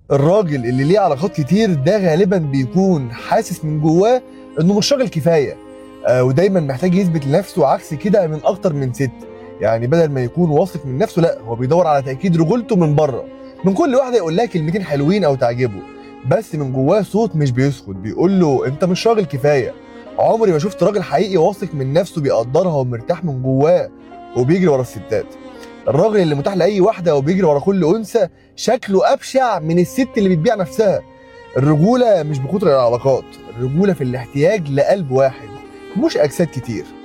الراجل اللي ليه علاقات كتير ده غالبا بيكون حاسس من جواه انه مش راجل كفايه آه ودايما محتاج يثبت لنفسه عكس كده من اكتر من ست يعني بدل ما يكون واثق من نفسه لا هو بيدور على تاكيد رجولته من بره من كل واحده يقول لها كلمتين حلوين او تعجبه بس من جواه صوت مش بيسكت بيقول له انت مش راجل كفايه عمري ما شفت راجل حقيقي واثق من نفسه بيقدرها ومرتاح من جواه وبيجري ورا الستات الراجل اللي متاح لاي واحده وبيجري ورا كل انثى شكله ابشع من الست اللي بتبيع نفسها الرجوله مش بكتر العلاقات الرجوله في الاحتياج لقلب واحد مش اجساد كتير